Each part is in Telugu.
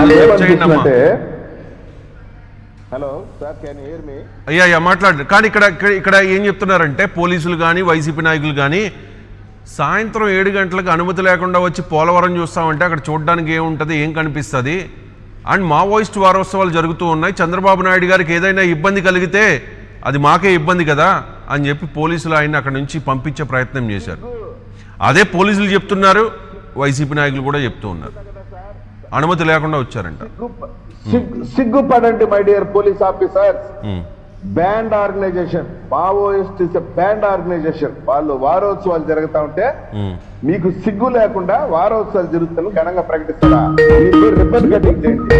వాళ్ళు చెక్ చేయండి అమ్మా నాకేమనిపిస్తుందంటే hello sir can hear me అయ్యా అయ్యా మాట్లాడు కానీ ఇక్కడ ఇక్కడ- ఇక్కడ ఏం చెప్తున్నారంటే పోలీసులు కానీ వైసీపీ నాయకులు కానీ సాయంత్రం ఏడు గంటలకు అనుమతి లేకుండా వచ్చి పోలవరం చూస్తామంటే అక్కడ చూడడానికి ఏముంటుంది ఏం కనిపిస్తుంది అండ్ మావోయిస్ట్ వారోత్సవాలు జరుగుతూ ఉన్నాయి చంద్రబాబు నాయుడు గారికి ఏదైనా ఇబ్బంది కలిగితే అది మాకే ఇబ్బంది కదా అని చెప్పి పోలీసులు ఆయన అక్కడ నుంచి పంపించే ప్రయత్నం చేశారు అదే పోలీసులు చెప్తున్నారు వైసీపీ నాయకులు కూడా చెప్తూ ఉన్నారు అనుమతి లేకుండా వచ్చారంట సిగ్గు- సిగ్గు- సిగ్గుపడండి my dear police officers um, banned organization Maoist is banned organization వాళ్ళు వారోత్సవాలు జరుగుతా ఉంటే ఉమ్, మీకు సిగ్గు లేకుండా వారోత్సవాలు జరుగుతాను ఘనంగా ప్రకటిస్తారా మీరు రిబ్బన్ కటింగ్ చేయండి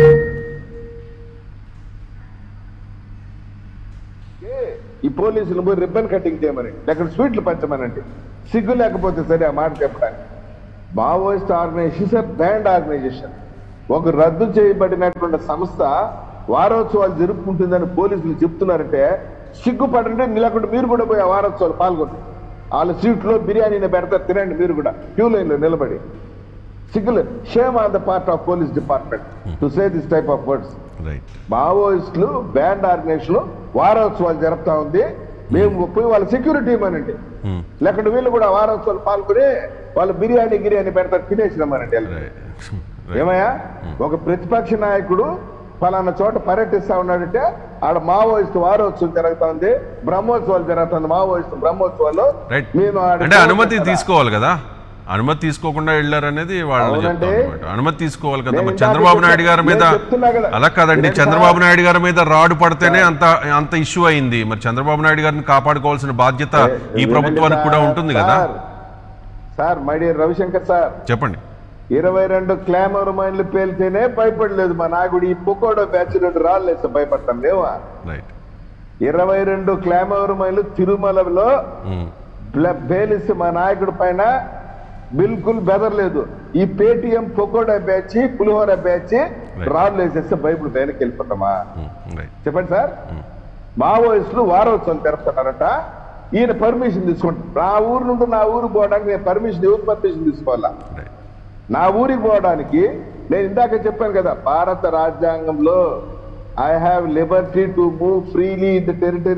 ఏ, ఈ పోలీసులు పోయి రిబ్బన్ కటింగ్ చేయమని లేకపోతే స్వీట్లు పంచమనండి సిగ్గు లేకపోతే సరే ఆ మాట చెప్పడానికి మావోయిస్ట్ ఆర్గనైజేషన్ బ్యాండ్ ఆర్గనైజేషన్ ఒక రద్దు చేయబడినటువంటి సంస్థ వారోత్సవాలు జరుపుకుంటుందని పోలీసులు చెప్తున్నారంటే సిగ్గుపడండి లేకుంటే మీరు కూడా పోయి ఆ వారోత్సవాలు పాల్గొంటారు వాళ్ళ సీట్లో బిర్యానీని పెడతారు తినండి మీరు కూడా క్యూ లైన్ లో నిలబడి సిగ్గులు shame on the part of police department to say this type of words right మావోయిస్టులు బ్యాండ్ ఆర్గనైజేషన్ వారోత్సవాలు జరుపుతా ఉంది మేము పోయి వాళ్ళ సెక్యూరిటీ ఇవ్వనండి ఉమ్, లేకుంటే వీళ్ళు కూడా వారోత్సవాలు పాల్గొని వాళ్ళు బిర్యానీ గిర్యానీ పెడతారు తినేసి రమ్మనండి వెళ్ళి. రైట్ ఏమయ్యా ఒక ప్రతిపక్ష నాయకుడు ఫలానా చోట పర్యటిస్తా ఉన్నాడంటే ఆడ మావోయిస్ట్ వారోత్సవం జరుగుతా ఉంది బ్రహ్మోత్సవాలు జరుగుతుంది మావోయిస్ట్ బ్రహ్మోత్సవాలు రైట్ మేము ఆడ అంటే అనుమతి కదా. తీసుకోవాలి కదా అనుమతి తీసుకోకుండా వెళ్ళారనేది వాళ్ళు అవునండి. చెప్తారు అన్నమాట. అనుమతి తీసుకోవాలి కదా నేను మరి ఇందాక చంద్రబాబు నాయుడు గారి మీద నేను చెప్తున్నా కదా. అలా కాదండి నేను చంద్రబాబు సార్- నాయుడు గారి మీద రాడు పడితేనే అంత అంత ఇష్యూ అయింది మరి చంద్రబాబు నాయుడు గారిని కాపాడుకోవాల్సిన బాధ్యత ఈ వినండి ప్రభుత్వానికి కూడా సార్, ఉంటుంది కదా sir, sir my dear Ravishankar sir చెప్పండి ఇరవై రెండు క్లామర్ మైన్లు పేలితేనే భయపడలేదు మా నాగుడు ఈ పుకోడో బ్యాచ్ రెండు రాళ్ళు వేస్తే భయపడతాం లేవా రైట్ ఇరవై రెండు క్లామర్ మైన్లు తిరుమలలో బ్ల- బేలిస్తే మా నాయకుడి పైన బిల్కుల్ బెదరలేదు ఈ పేటిఎం పొకోడా బ్యాచ్ పులిహోర బ్యాచ్ రాళ్ళు వేసేస్తే భయపడి వెనక్కి వెళ్ళిపోతామా రైట్ చెప్పండి సార్ మావోయిస్టులు వారోత్సవం జరుపుతున్నారట ఈయన పర్మిషన్ తీసుకుంటారు నా ఊరు నుండి నా ఊరు పోవడానికి నేను పర్మిషన్ ఎవరు పర్మిషన్ తీసుకోవాలా రైట్ నా ఊరికి పోవడానికి నేను ఇందాక చెప్పాను కదా భారత రాజ్యాంగంలో I have liberty to move freely in the territory